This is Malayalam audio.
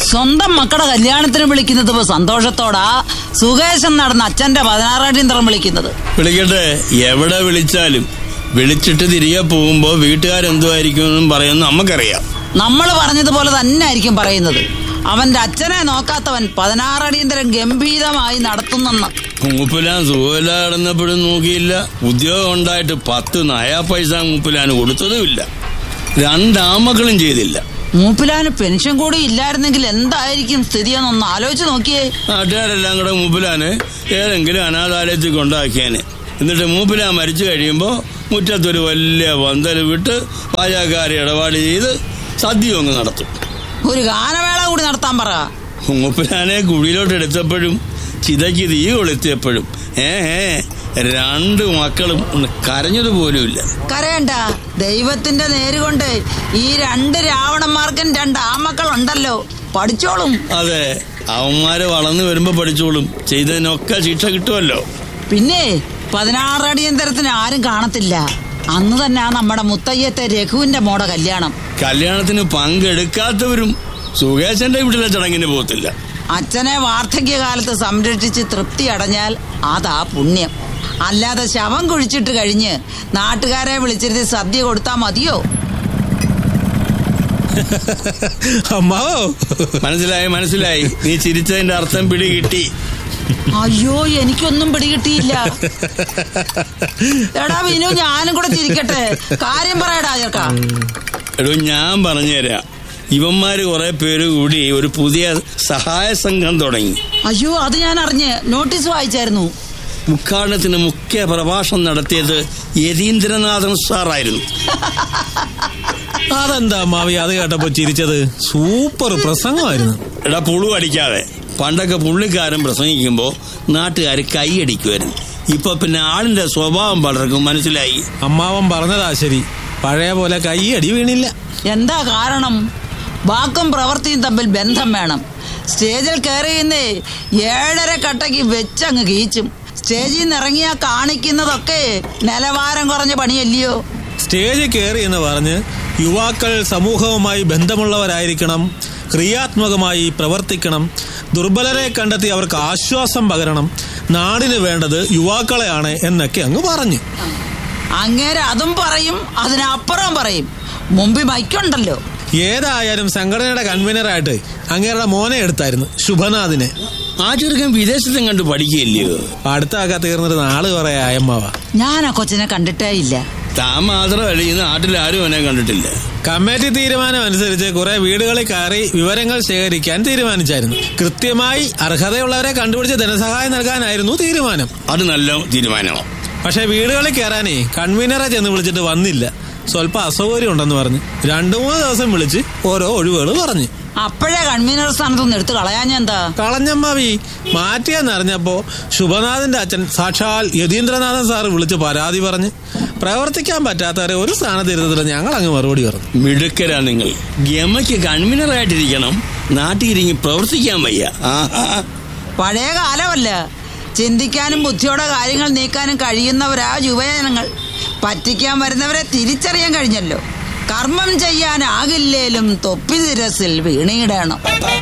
സ്വന്തം മക്കളുടെ കല്യാണത്തിന് വിളിക്കുന്നത് ഇപ്പൊ സന്തോഷത്തോടാ സുകേശൻ നടന്ന അച്ഛന്റെ പതിനാറാടിയന്തരം വിളിക്കുന്നത് വിളിക്കട്ടെ എവിടെ വിളിച്ചാലും വിളിച്ചിട്ട് തിരികെ പോകുമ്പോ വീട്ടുകാരെന്തുമായിരിക്കും എന്നും പറയുന്നത് നമുക്കറിയാം നമ്മൾ പറഞ്ഞതുപോലെ തന്നെ ആയിരിക്കും പറയുന്നത് അവന്റെ അച്ഛനെ നോക്കാത്തവൻ പതിനാറടിയന്തരം ഗംഭീരമായി നടത്തുന്നെന്ന് മൂപ്പിലാൻ സുഖമില്ല കിടന്നപ്പോഴും നോക്കിയില്ല ഉദ്യോഗം ഉണ്ടായിട്ട് പത്ത് നയാ പൈസ മൂപ്പിലാൻ കൊടുത്തതുമില്ല രണ്ടാമക്കളും ചെയ്തില്ല മൂപ്പിലാന് പെൻഷൻ കൂടി ഇല്ലായിരുന്നെങ്കിൽ എന്തായിരിക്കും സ്ഥിതിയെന്നൊന്ന് ആലോചിച്ച് നോക്കിയേ നാട്ടുകാരെല്ലാം കൂടെ മൂപ്പിലാന് ഏതെങ്കിലും അനാഥാലയത്തിൽ കൊണ്ടാക്കിയാന് എന്നിട്ട് മൂപ്പിലാൻ മരിച്ചു കഴിയുമ്പോൾ മുറ്റത്തൊരു വലിയ പന്തൽ വിട്ട് പാചകക്കാരെ ഇടപാട് ചെയ്ത് സദ്യ അങ്ങ് നടത്തും ഒരു ഗാനമേള കൂടി നടത്താൻ പറ മൂപ്പിലാനെ കുഴിയിലോട്ട് എടുത്തപ്പോഴും ചിതയ്ക്ക് തീ കൊളുത്തിയപ്പോഴും ഏ ഏ രണ്ട് മക്കളും ഒന്ന് കരഞ്ഞത് പോലുമില്ല കരയണ്ട ദൈവത്തിന്റെ നേരുകൊണ്ട് ഈ രണ്ട് രാവണന്മാർക്കും രണ്ട് ആമക്കളുണ്ടല്ലോ പഠിച്ചോളും അതെ അവന്മാര് വളർന്നു വരുമ്പോ പഠിച്ചോളും ചെയ്തതിനൊക്കെ ശിക്ഷ കിട്ടുമല്ലോ പിന്നെ പതിനാറടിയന്തരത്തിന് ആരും കാണത്തില്ല അന്ന് തന്നെ നമ്മുടെ മുത്തയ്യത്തെ രഘുവിന്റെ മോടെ കല്യാണം കല്യാണത്തിന് പങ്കെടുക്കാത്തവരും സുകേശന്റെ വീട്ടിലെ ചടങ്ങിന് പോകത്തില്ല അച്ഛനെ വാർദ്ധക്യകാലത്ത് സംരക്ഷിച്ച് തൃപ്തി അടഞ്ഞാൽ അതാ പുണ്യം അല്ലാതെ ശവം കുഴിച്ചിട്ട് കഴിഞ്ഞ് നാട്ടുകാരെ വിളിച്ചിരുത്തി സദ്യ കൊടുത്താ മതിയോ അമ്മാവോ മനസ്സിലായി മനസ്സിലായി നീ ചിരിച്ചതിന്റെ അർത്ഥം പിടി കിട്ടി അയ്യോ എനിക്കൊന്നും പിടികിട്ടിയില്ല എടാ വിനു ഞാനും കൂടെ ചിരിക്കട്ടെ കാര്യം പറയടാ ചേർക്കാ എടോ ഞാൻ പറഞ്ഞുതരാം ഇവന്മാര് കുറെ പേര് കൂടി ഒരു പുതിയ സഹായ സംഘം തുടങ്ങി അയ്യോ അത് ഞാൻ അറിഞ്ഞ് നോട്ടീസ് വായിച്ചായിരുന്നു ഉദ്ഘാടനത്തിന് മുഖ്യ പ്രഭാഷണം നടത്തിയത് യതീന്ദ്രനാഥൻ സാറായിരുന്നു അതെന്താ അമ്മാവി അത് കേട്ടപ്പോ ചിരിച്ചത് സൂപ്പർ പ്രസംഗമായിരുന്നു എടാ പുളു അടിക്കാതെ പണ്ടൊക്കെ പുള്ളിക്കാരൻ പ്രസംഗിക്കുമ്പോ നാട്ടുകാർ കൈയടിക്കുമായിരുന്നു ഇപ്പൊ പിന്നെ ആളിന്റെ സ്വഭാവം പലർക്കും മനസ്സിലായി അമ്മാവൻ പറഞ്ഞതാ ശരി പഴയ പോലെ കൈയടി വീണില്ല എന്താ കാരണം വാക്കും പ്രവൃത്തിയും തമ്മിൽ ബന്ധം വേണം സ്റ്റേജിൽ കയറിയുന്നേ ഏഴര കട്ടയ്ക്ക് വെച്ചങ്ങ് കീച്ചും സ്റ്റേജിൽ നിന്ന് ഇറങ്ങിയാ കാണിക്കുന്നതൊക്കെ നിലവാരം കുറഞ്ഞ പണിയല്ലയോ സ്റ്റേജിൽ കയറി എന്ന് പറഞ്ഞ് യുവാക്കൾ സമൂഹവുമായി ബന്ധമുള്ളവരായിരിക്കണം ക്രിയാത്മകമായി പ്രവർത്തിക്കണം ദുർബലരെ കണ്ടെത്തി അവർക്ക് ആശ്വാസം പകരണം നാടിന് വേണ്ടത് യുവാക്കളെയാണ് എന്നൊക്കെ അങ്ങ് പറഞ്ഞു അങ്ങേരെ അതും പറയും അതിനപ്പുറം പറയും മുമ്പിൽ മൈക്കുണ്ടല്ലോ ഏതായാലും സംഘടനയുടെ കൺവീനറായിട്ട് അങ്ങേരുടെ മോനെ എടുത്തായിരുന്നു ശുഭനാഥിനെ ആ ചെറുക്കൻ വിദേശത്തും കണ്ട് പഠിക്കുകയില്ലയോ അടുത്തൊക്കെ തീർന്നിട്ട് നാള് കുറെ ആയമ്മാവ ഞാൻ ആ കൊച്ചിനെ കണ്ടിട്ടേ ഇല്ല താൻ മാത്രമല്ല ഈ നാട്ടിൽ ആരും അവനെ കണ്ടിട്ടില്ല കമ്മിറ്റി തീരുമാനം അനുസരിച്ച് കുറെ വീടുകളിൽ കയറി വിവരങ്ങൾ ശേഖരിക്കാൻ തീരുമാനിച്ചായിരുന്നു കൃത്യമായി അർഹതയുള്ളവരെ കണ്ടുപിടിച്ച് ധനസഹായം നൽകാനായിരുന്നു തീരുമാനം അത് നല്ല തീരുമാനമാണ് പക്ഷെ വീടുകളിൽ കയറാനേ കൺവീനറെ ചെന്ന് വിളിച്ചിട്ട് വന്നില്ല സ്വല്പം അസൗകര്യം ഉണ്ടെന്ന് പറഞ്ഞു രണ്ടു മൂന്ന് ദിവസം വിളിച്ച് ഓരോ ഒഴിവുകൾ പറഞ്ഞു അപ്പോഴേ കൺവീനർ സ്ഥാനത്തൊന്നും എടുത്ത് കളയാഞ്ഞെന്താ കളഞ്ഞമ്മാവി മാറ്റിയെന്നറിഞ്ഞപ്പോ ശുഭനാഥന്റെ അച്ഛൻ സാക്ഷാൽ യതീന്ദ്രനാഥൻ സാറ് വിളിച്ച് പരാതി പറഞ്ഞ് പ്രവർത്തിക്കാൻ പറ്റാത്തവരെ ഒരു സ്ഥാനത്തിരുന്നതിൽ ഞങ്ങൾ അങ്ങ് മറുപടി പറഞ്ഞു മിടുക്കരാ നിങ്ങൾ ഗമയ്ക്ക് കൺവീനറായിട്ടിരിക്കണം നാട്ടിലിരിങ്ങി പ്രവർത്തിക്കാൻ വയ്യ ആഹാ പഴയ കാലമല്ല ചിന്തിക്കാനും ബുദ്ധിയോടെ കാര്യങ്ങൾ നീക്കാനും കഴിയുന്നവരാ യുവജനങ്ങൾ പറ്റിക്കാൻ വരുന്നവരെ തിരിച്ചറിയാൻ കഴിഞ്ഞല്ലോ കർമ്മം ചെയ്യാനാകില്ലേലും തൊപ്പി തിരസിൽ വീണിയിടണം